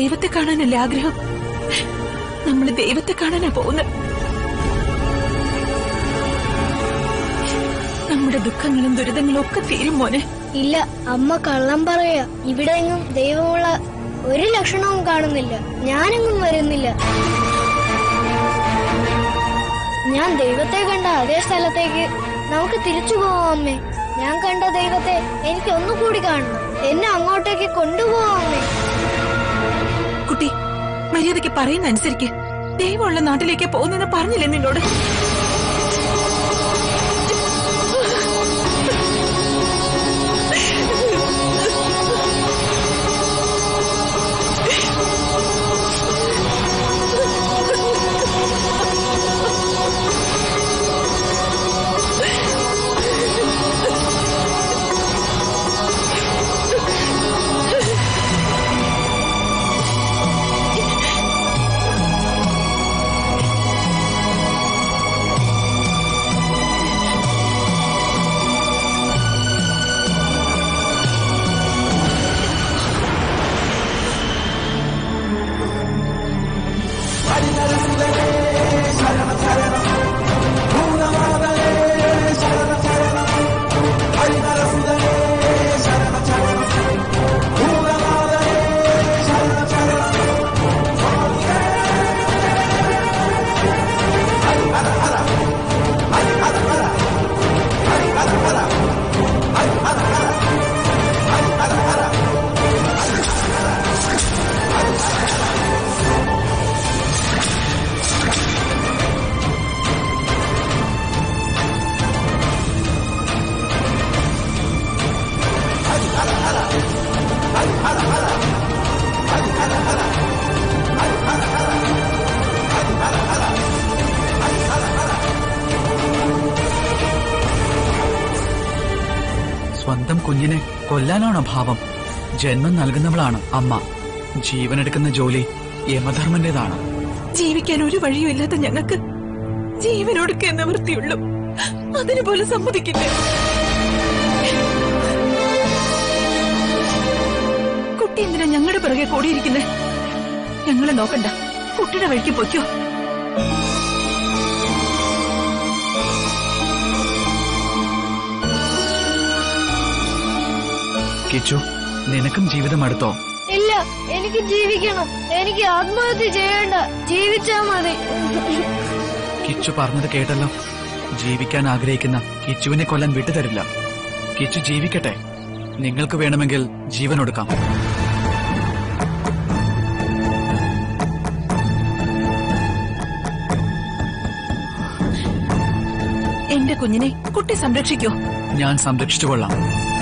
ദൈവത്തെ കാണാനല്ലേ ആഗ്രഹം നമ്മൾ ദൈവത്തെ കാണാനാ പോകുന്നത് നമ്മുടെ ദുഃഖങ്ങളും ദുരിതങ്ങളും ഒക്കെ തീരും മോനെ ഇല്ല അമ്മ കള്ളം പറയാ ഇവിടെയെങ്ങും ദൈവമുള്ള ഒരു ലക്ഷണവും കാണുന്നില്ല ഞാനെങ്ങും വരുന്നില്ല ഞാൻ ദൈവത്തെ കണ്ട അതേ സ്ഥലത്തേക്ക് നമുക്ക് തിരിച്ചു പോവാം അമ്മേ ഞാൻ കണ്ട ദൈവത്തെ എനിക്ക് ഒന്നുകൂടി കാണണം എന്നെ അങ്ങോട്ടേക്ക് കൊണ്ടുപോവാം അമ്മേ കുട്ടി മര്യാദയ്ക്ക് പറയുന്ന അനുസരിക്ക് ദൈവമുള്ള നാട്ടിലേക്ക് പോകുന്നെന്ന് പറഞ്ഞില്ലേ നിന്നോട് സ്വന്തം കുഞ്ഞിനെ കൊല്ലാനാണോ ഭാവം ജന്മം നൽകുന്നവളാണ് അമ്മ ജീവനെടുക്കുന്ന ജോലി യമധർമ്മന്റേതാണ് ജീവിക്കാൻ ഒരു വഴിയും ഇല്ലാത്ത ഞങ്ങൾക്ക് ജീവനൊടുക്കുക നിവൃത്തിയുള്ളൂ അതിന് പോലും സമ്മതിക്കില്ല കുട്ടി എന്തിനാ ഞങ്ങളുടെ പിറകെ കൂടിയിരിക്കുന്നത് ഞങ്ങളെ നോക്കണ്ട കുട്ടിയുടെ വഴിക്ക് പൊയ്ക്കോ കിച്ചു നിനക്കും ജീവിതം അടുത്തോ ഇല്ല എനിക്ക് ജീവിക്കണം എനിക്ക് ആത്മഹത്യ ചെയ്യണ്ട ജീവിച്ചാ മതി കിച്ചു പറഞ്ഞത് കേട്ടല്ലോ ജീവിക്കാൻ ആഗ്രഹിക്കുന്ന കിച്ചുവിനെ കൊല്ലാൻ വിട്ടുതരില്ല കിച്ചു ജീവിക്കട്ടെ നിങ്ങൾക്ക് വേണമെങ്കിൽ ജീവൻ ഒടുക്കാം എന്റെ കുഞ്ഞിനെ കുട്ടി സംരക്ഷിക്കോ ഞാൻ സംരക്ഷിച്ചുകൊള്ളാം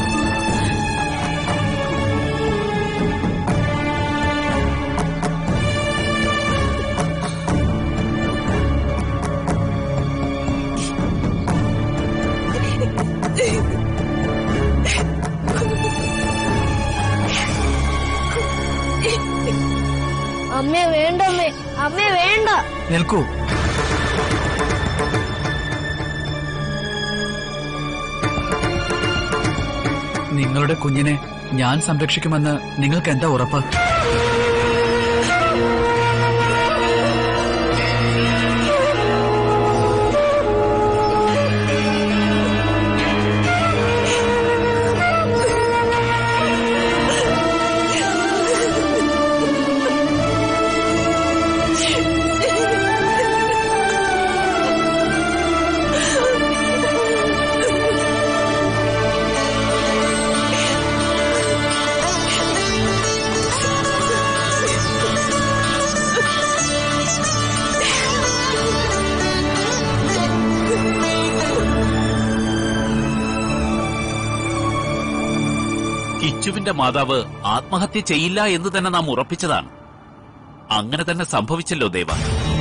അമ്മേ വേണ്ടമ്മേ അമ്മേ വേണ്ട നിൽക്കൂ നിങ്ങളുടെ കുഞ്ഞിനെ ഞാൻ സംരക്ഷിക്കുമെന്ന് നിങ്ങൾക്ക് എന്താ ഉറപ്പ് കിച്ചുവിന്റെ മാതാവ് ആത്മഹത്യ ചെയ്യില്ല എന്ന് തന്നെ നാം ഉറപ്പിച്ചതാണ് അങ്ങനെ തന്നെ സംഭവിച്ചല്ലോ ദേവ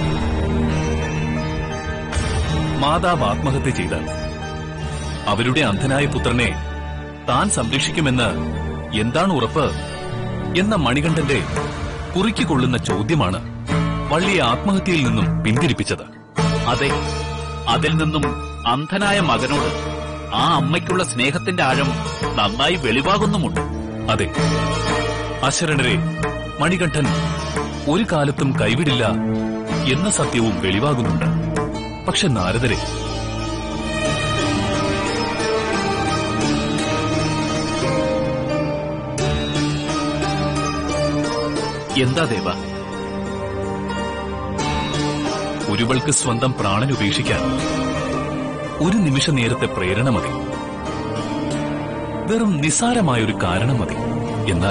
മാതാവ് ആത്മഹത്യ ചെയ്താൽ അവരുടെ അന്ധനായ പുത്രനെ താൻ സംരക്ഷിക്കുമെന്ന് എന്താണ് ഉറപ്പ് എന്ന മണികണ്ഠന്റെ കുറിക്ക് കൊള്ളുന്ന ചോദ്യമാണ് വള്ളിയെ ആത്മഹത്യയിൽ നിന്നും പിന്തിരിപ്പിച്ചത് അതെ അതിൽ നിന്നും അന്ധനായ മകനോട് ആ അമ്മയ്ക്കുള്ള സ്നേഹത്തിന്റെ ആഴം നന്നായി വെളിവാകുന്നുമുണ്ട് അതെ അശരണരെ മണികണ്ഠൻ ഒരു കാലത്തും കൈവിടില്ല എന്ന സത്യവും വെളിവാകുന്നുണ്ട് പക്ഷെ നാരദരെ എന്താ ദേവ ഒരുവൾക്ക് സ്വന്തം പ്രാണൻ ഉപേക്ഷിക്കാൻ ഒരു നിമിഷ നേരത്തെ പ്രേരണ മതി വെറും നിസാരമായൊരു കാരണം മതി എന്നാൽ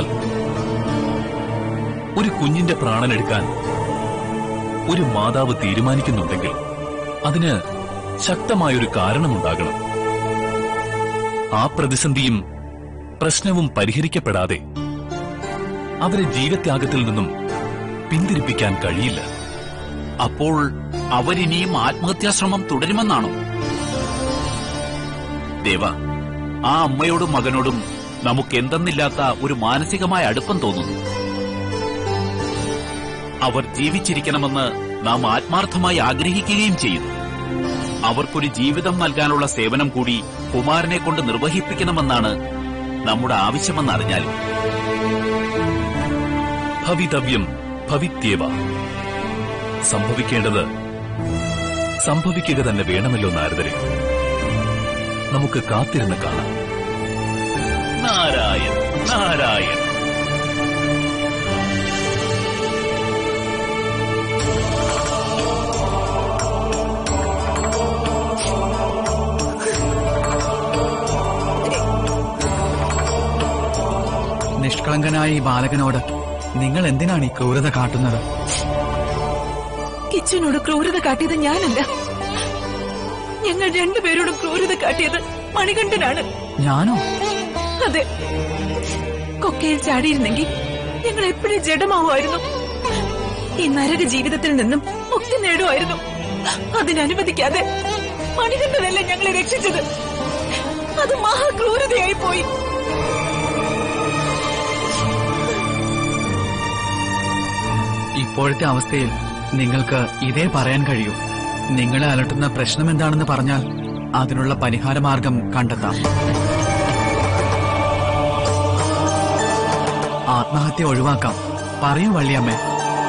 ഒരു കുഞ്ഞിന്റെ പ്രാണൻ എടുക്കാൻ ഒരു മാതാവ് തീരുമാനിക്കുന്നുണ്ടെങ്കിൽ അതിന് ശക്തമായൊരു കാരണമുണ്ടാകണം ആ പ്രതിസന്ധിയും പ്രശ്നവും പരിഹരിക്കപ്പെടാതെ അവരെ ജീവത്യാഗത്തിൽ നിന്നും പിന്തിരിപ്പിക്കാൻ കഴിയില്ല അപ്പോൾ അവരിനിയും ആത്മഹത്യാശ്രമം തുടരുമെന്നാണോ ദേവ ആ അമ്മയോടും മകനോടും നമുക്ക് എന്തെന്നില്ലാത്ത ഒരു മാനസികമായ അടുപ്പം തോന്നുന്നു അവർ ജീവിച്ചിരിക്കണമെന്ന് നാം ആത്മാർത്ഥമായി ആഗ്രഹിക്കുകയും ചെയ്യുന്നു അവർക്കൊരു ജീവിതം നൽകാനുള്ള സേവനം കൂടി കുമാരനെ കൊണ്ട് നിർവഹിപ്പിക്കണമെന്നാണ് നമ്മുടെ ആവശ്യമെന്നറിഞ്ഞാലും ഭവിതവ്യം ഭവിത്യേവ സംഭവിക്കേണ്ടത് സംഭവിക്കുക തന്നെ വേണമല്ലോ നാരദരെ നമുക്ക് കാത്തിരുന്ന് കാണാം നാരായൺ നാരായൺ നിഷ്കളങ്കനായ ഈ ബാലകനോട് നിങ്ങൾ എന്തിനാണ് ഈ ക്രൂരത കാട്ടുന്നത് കിച്ചനോട് ക്രൂരത കാട്ടിയത് ഞാനല്ല ഞങ്ങൾ രണ്ടുപേരോടും ക്രൂരത കാട്ടിയത് മണികണ്ഠനാണ് ഞാനോ അതെ കൊക്കയിൽ ചാടിയിരുന്നെങ്കിൽ ഞങ്ങൾ എപ്പോഴും ജഡമാവുമായിരുന്നു ഈ നരക ജീവിതത്തിൽ നിന്നും മുക്തി നേടുമായിരുന്നു അതിനനുവദിക്കാതെ മണികണ്ഠനല്ല ഞങ്ങളെ രക്ഷിച്ചത് അത് മഹാക്രൂരതയായി പോയി ഇപ്പോഴത്തെ അവസ്ഥയിൽ നിങ്ങൾക്ക് ഇതേ പറയാൻ കഴിയൂ നിങ്ങളെ അലട്ടുന്ന പ്രശ്നം എന്താണെന്ന് പറഞ്ഞാൽ അതിനുള്ള പരിഹാരമാർഗം കണ്ടെത്താം ആത്മഹത്യ ഒഴിവാക്കാം പറയൂ വള്ളിയമ്മേ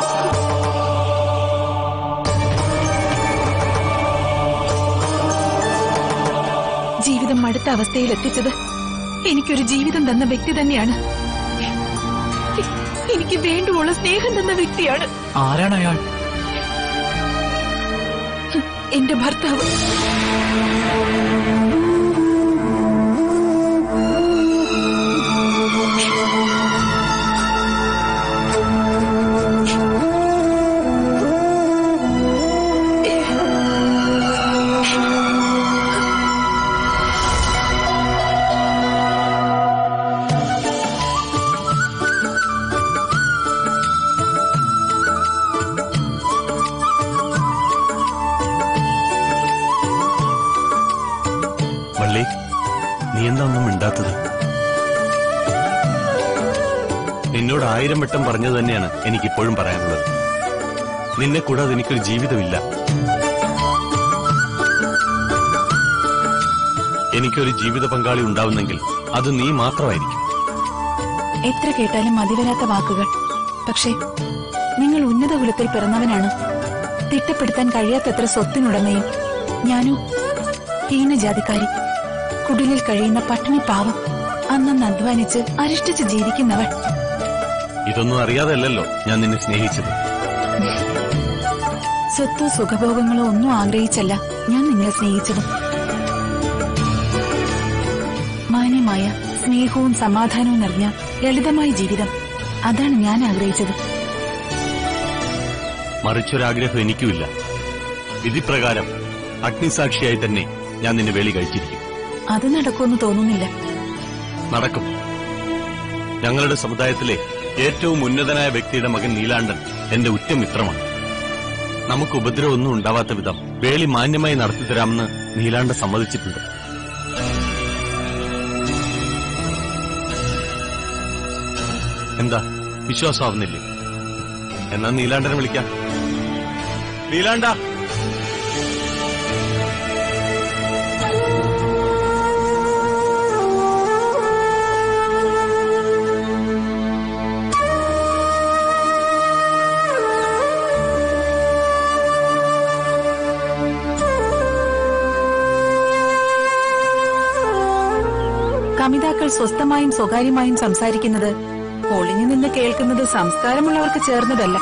ജീവിതം മടുത്ത അവസ്ഥയിൽ എത്തിച്ചത് എനിക്കൊരു ജീവിതം തന്ന വ്യക്തി തന്നെയാണ് എ- എനിക്ക് വേണ്ടുമുള്ള സ്നേഹം തന്ന വ്യക്തിയാണ് ആരാണ് അയാൾ എന്റെ ഭർത്താവ് വള്ളി നീ എന്താ ഒന്നും മിണ്ടാത്തത് നിന്നോട് ആയിരം വട്ടം പറഞ്ഞത് തന്നെയാണ് എനിക്കിപ്പോഴും പറയാനുള്ളത് നിന്നെ കൂടാതെ എനിക്കൊരു ജീവിതമില്ല എനിക്കൊരു ജീവിത പങ്കാളി ഉണ്ടാവുന്നെങ്കിൽ അത് നീ മാത്രമായിരിക്കും എത്ര കേട്ടാലും മതിവരാത്ത വാക്കുകൾ പക്ഷേ നിങ്ങൾ ഉന്നത കുലത്തിൽ പിറന്നവനാണ് തിട്ടപ്പെടുത്താൻ കഴിയാത്തത്ര സ്വത്തിനുടമയും ഞാനോ ഹീനജാതിക്കാരി കുടിലിൽ കഴിയുന്ന പട്ടിണി പാവം അന്നന്ന് അധ്വാനിച്ച് അരിഷ്ടിച്ച് ജീവിക്കുന്നവൾ ഇതൊന്നും അറിയാതല്ലോ ഞാൻ നിന്നെ സ്നേഹിച്ചത് സ്വത്തോ സുഖഭോഗങ്ങളോ ഒന്നും ആഗ്രഹിച്ചല്ല ഞാൻ നിങ്ങളെ സ്നേഹിച്ചത് മാന്യമായ സ്നേഹവും സമാധാനവും നിറഞ്ഞ ലളിതമായ ജീവിതം അതാണ് ഞാൻ ആഗ്രഹിച്ചത് മറിച്ചൊരാഗ്രഹം എനിക്കുമില്ല വിധിപ്രകാരം അഗ്നിസാക്ഷിയായി തന്നെ ഞാൻ നിന്നെ വേളി കഴിച്ചിരിക്കും അത് നടക്കുമെന്ന് തോന്നുന്നില്ല നടക്കും ഞങ്ങളുടെ സമുദായത്തിലെ ഏറ്റവും ഉന്നതനായ വ്യക്തിയുടെ മകൻ നീലാണ്ടൻ എന്റെ ഉറ്റ മിത്രമാണ് നമുക്ക് ഉപദ്രവമൊന്നും ഉണ്ടാവാത്ത വിധം വേളി മാന്യമായി നടത്തിത്തരാമെന്ന് നീലാണ്ടൻ സമ്മതിച്ചിട്ടുണ്ട് എന്താ വിശ്വാസമാവുന്നില്ലേ എന്നാ നീലാണ്ടനെ വിളിക്കാം നീലാണ്ട കമിതാക്കൾ സ്വസ്ഥമായും സ്വകാര്യമായും സംസാരിക്കുന്നത് ഒളിഞ്ഞു നിന്ന് കേൾക്കുന്നത് സംസ്കാരമുള്ളവർക്ക് ചേർന്നതല്ല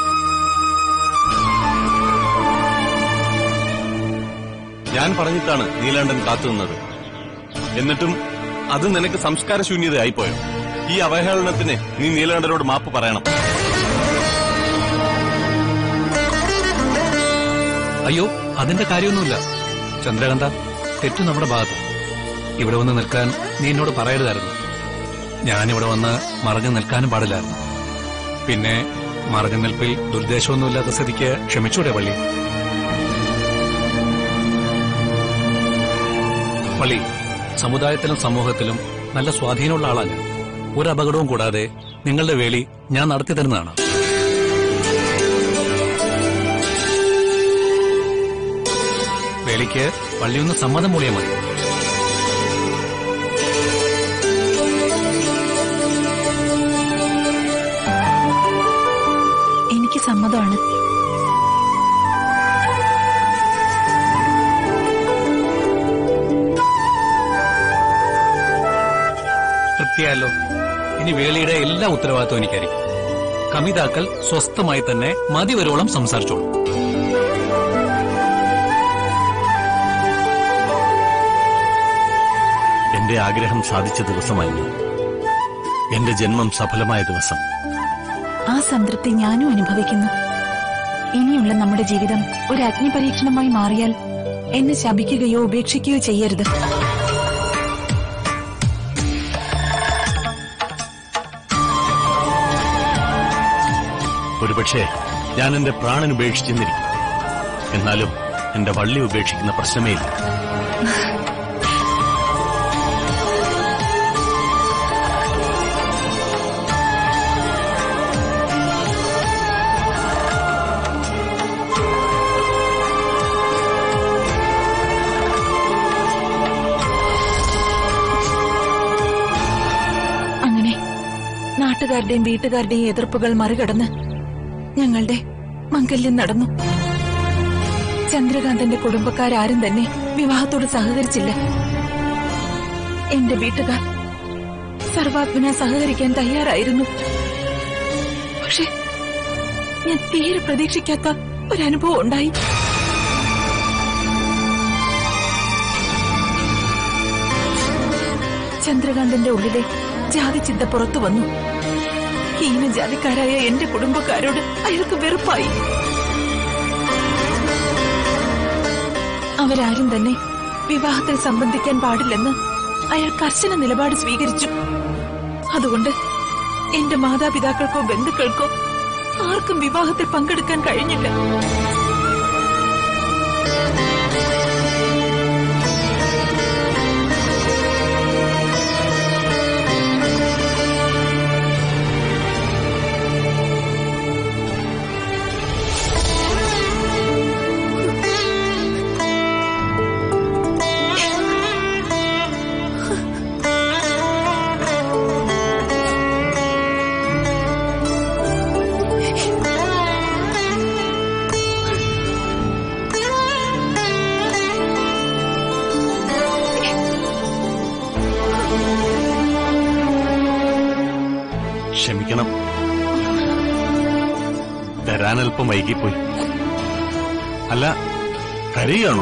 ഞാൻ പറഞ്ഞിട്ടാണ് നീലാണ്ടൻ കാത്തുനിന്നത് എന്നിട്ടും അത് നിനക്ക് സംസ്കാരശൂന്യതയായിപ്പോയോ ഈ അവഹേളനത്തിന് നീ നീലാണ്ടനോട് മാപ്പ് പറയണം അയ്യോ അതിന്റെ കാര്യമൊന്നുമില്ല ചന്ദ്രകാന്ത തെറ്റു നമ്മുടെ ഭാഗത്ത് ഇവിടെ വന്ന് നിൽക്കാൻ നീ എന്നോട് പറയരുതായിരുന്നു ഞാനിവിടെ വന്ന് മറഞ്ഞു നിൽക്കാനും പാടില്ലായിരുന്നു പിന്നെ മറഞ്ഞു നിൽപ്പിൽ ദുർദ്ദേശമൊന്നുമില്ലാത്ത സ്ഥിതിക്ക് ക്ഷമിച്ചൂടെ പള്ളി പള്ളി സമുദായത്തിലും സമൂഹത്തിലും നല്ല സ്വാധീനമുള്ള ആളാണ് ഞാൻ ഒരു അപകടവും കൂടാതെ നിങ്ങളുടെ വേളി ഞാൻ നടത്തി തരുന്നതാണ് വേളിക്ക് പള്ളിയൊന്ന് സമ്മതം മൂളിയാൽ മതി എനിക്ക് സമ്മതമാണ് തൃപ്തിയായല്ലോ ഇനി വേളിയുടെ എല്ലാ ഉത്തരവാദിത്വം എനിക്കായിരിക്കും കമിതാക്കൾ സ്വസ്ഥമായി തന്നെ മതിവരോളം സംസാരിച്ചോളൂ എന്റെ ആഗ്രഹം സാധിച്ച ദിവസമായിരുന്നു എന്റെ ജന്മം സഫലമായ ദിവസം ആ സംതൃപ്തി ഞാനും അനുഭവിക്കുന്നു ഇനിയുള്ള നമ്മുടെ ജീവിതം ഒരു അഗ്നിപരീക്ഷണമായി മാറിയാൽ എന്നെ ശപിക്കുകയോ ഉപേക്ഷിക്കുകയോ ചെയ്യരുത് ഒരുപക്ഷെ ഞാൻ എന്റെ പ്രാണൻ ഉപേക്ഷിച്ചെന്നിരിക്കും എന്നാലും എന്റെ വള്ളി ഉപേക്ഷിക്കുന്ന പ്രശ്നമേ ഇല്ല അങ്ങനെ നാട്ടുകാരുടെയും വീട്ടുകാരുടെയും എതിർപ്പുകൾ മറികടന്ന് ഞങ്ങളുടെ മംഗല്യം നടന്നു ചന്ദ്രകാന്തന്റെ കുടുംബക്കാരും തന്നെ വിവാഹത്തോട് സഹകരിച്ചില്ല എന്റെ വീട്ടുകാർ സർവാത്മന സഹകരിക്കാൻ തയ്യാറായിരുന്നു പക്ഷെ ഞാൻ തീരെ പ്രതീക്ഷിക്കാത്ത ഒരനുഭവം ഉണ്ടായി ചന്ദ്രകാന്തന്റെ ഉള്ളിലെ ജാതി ചിന്ത പുറത്തു വന്നു ഹീനജാതിക്കാരായ എന്റെ കുടുംബക്കാരോട് അയാൾക്ക് വെറുപ്പായി അവരാരും തന്നെ വിവാഹത്തിൽ സംബന്ധിക്കാൻ പാടില്ലെന്ന് അയാൾ കർശന നിലപാട് സ്വീകരിച്ചു അതുകൊണ്ട് എന്റെ മാതാപിതാക്കൾക്കോ ബന്ധുക്കൾക്കോ ആർക്കും വിവാഹത്തിൽ പങ്കെടുക്കാൻ കഴിഞ്ഞില്ല ക്ഷമിക്കണം തരാൻ അല്പം വൈകിപ്പോയി അല്ല കരയുകയാണോ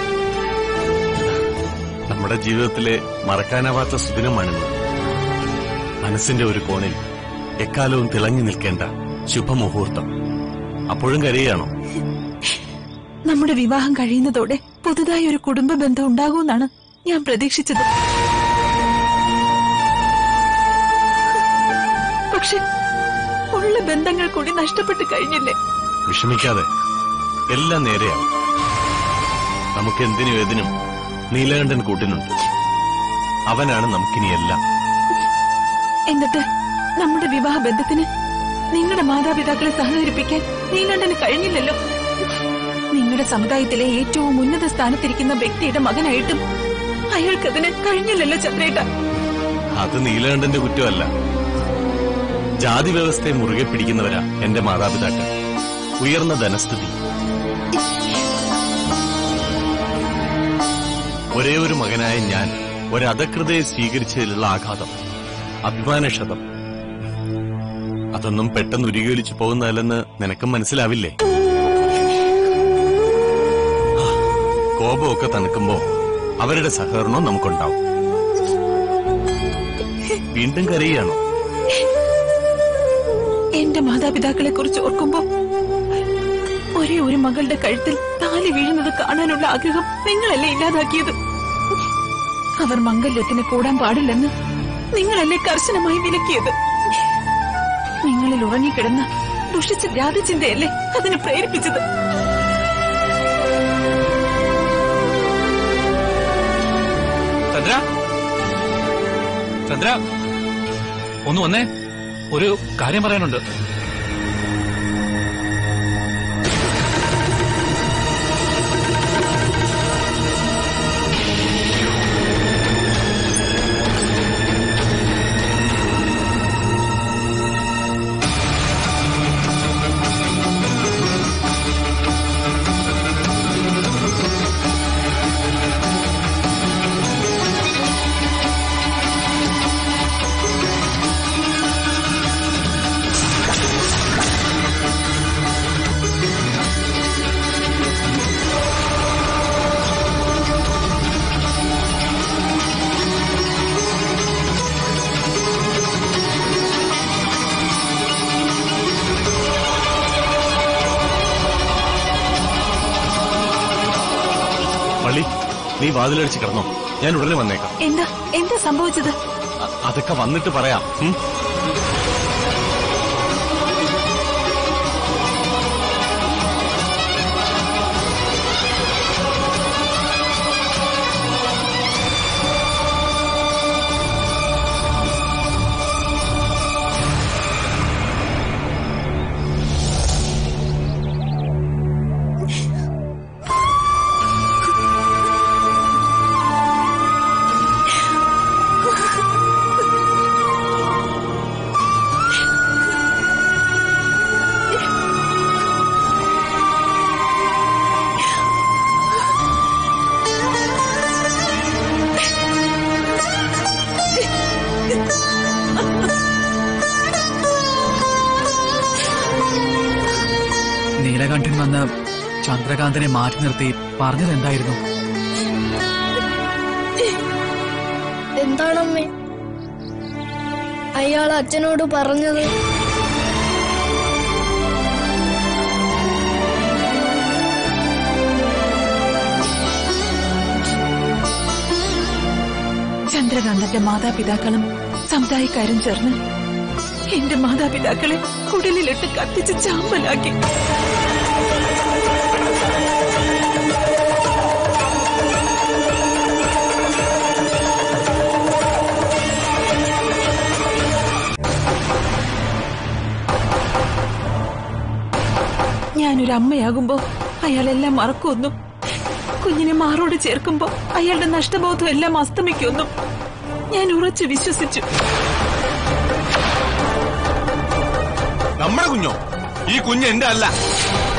നമ്മുടെ ജീവിതത്തിലെ മറക്കാനാവാത്ത സുദിനമാണിന്ന് മനസ്സിന്റെ ഒരു കോണിൽ എക്കാലവും തിളങ്ങി നിൽക്കേണ്ട ശുഭമുഹൂർത്തം അപ്പോഴും കരയുകയാണോ നമ്മുടെ വിവാഹം കഴിയുന്നതോടെ പുതുതായി ഒരു കുടുംബ ബന്ധം ഉണ്ടാകുമെന്നാണ് ഞാൻ പ്രതീക്ഷിച്ചത് പക്ഷെ ഉള്ള ബന്ധങ്ങൾ കൂടി നഷ്ടപ്പെട്ടു കഴിഞ്ഞില്ലേ വിഷമിക്കാതെ എല്ലാം നേരെയാവും നമുക്ക് എന്തിനും ഏതിനും നീലകണ്ഠൻ കൂട്ടിനുണ്ട് അവനാണ് നമുക്കിനി എല്ലാം എന്നിട്ട് നമ്മുടെ വിവാഹ ബന്ധത്തിന് നിങ്ങളുടെ മാതാപിതാക്കളെ സഹകരിപ്പിക്കാൻ നീലണ്ടന് കഴിഞ്ഞില്ലല്ലോ നിങ്ങളുടെ സമുദായത്തിലെ ഏറ്റവും ഉന്നത സ്ഥാനത്തിരിക്കുന്ന വ്യക്തിയുടെ മകനായിട്ടും അയാൾക്കതിന് കഴിഞ്ഞില്ലല്ലോ ചന്ദ്രേട്ട അത് നീലകണ്ഠന്റെ കുറ്റമല്ല ജാതി വ്യവസ്ഥയെ മുറുകെ പിടിക്കുന്നവരാ എന്റെ മാതാപിതാക്കൾ ഉയർന്ന ധനസ്ഥിതി ഒരേ ഒരു മകനായ ഞാൻ ഒരധകൃതയെ സ്വീകരിച്ചതിലുള്ള ആഘാതം അഭിമാനക്ഷതം അതൊന്നും പെട്ടെന്ന് ഉരുകിയൊലിച്ചു പോകുന്നതല്ലെന്ന് നിനക്കും മനസ്സിലാവില്ലേ കോപമൊക്കെ തണുക്കുമ്പോ അവരുടെ സഹകരണവും നമുക്കുണ്ടാവും വീണ്ടും കരയുകയാണോ എന്റെ മാതാപിതാക്കളെ കുറിച്ച് ഓർക്കുമ്പോ ഒരേ ഒരു മകളുടെ കഴുത്തിൽ താലി വീഴുന്നത് കാണാനുള്ള ആഗ്രഹം നിങ്ങളല്ലേ ഇല്ലാതാക്കിയത് അവർ മംഗല്യത്തിന് കൂടാൻ പാടില്ലെന്ന് നിങ്ങളല്ലേ കർശനമായി വിലക്കിയത് നിങ്ങളിൽ ഉറങ്ങിക്കിടന്ന ദുഷിച്ച ജാതിചിന്തയല്ലേ അതിനെ പ്രേരിപ്പിച്ചത് ചന്ദ്ര ചന്ദ്ര ഒന്ന് വന്നേ ഒരു കാര്യം പറയാനുണ്ട് വള്ളി നീ വാതിലടിച്ച് കിടന്നോ ഞാൻ ഉടനെ വന്നേക്കാം എന്താ എന്താ സംഭവിച്ചത് അ- അതൊക്കെ വന്നിട്ട് പറയാം ഉം? നീലകണ്ഠൻ വന്ന് ചന്ദ്രകാന്തനെ മാറ്റി നിർത്തി പറഞ്ഞത് എന്തായിരുന്നു എന്താണമ്മേ അയാൾ അച്ഛനോട് പറഞ്ഞത് ചന്ദ്രകാന്തന്റെ മാതാപിതാക്കളും സമുദായക്കാരും ചേർന്ന് എന്റെ മാതാപിതാക്കളെ കുടലിലിട്ട് കത്തിച്ച് ചാമ്പലാക്കി ഞാനൊരു അമ്മയാകുമ്പോ അയാളെല്ലാം മറക്കുമെന്നു കുഞ്ഞിനെ മാറോട് ചേർക്കുമ്പോ അയാളുടെ നഷ്ടബോധം എല്ലാം അസ്തമിക്കുമെന്നും ഞാൻ ഉറച്ചു വിശ്വസിച്ചു നമ്മുടെ കുഞ്ഞോ ഈ കുഞ്ഞ് എന്റെ അല്ല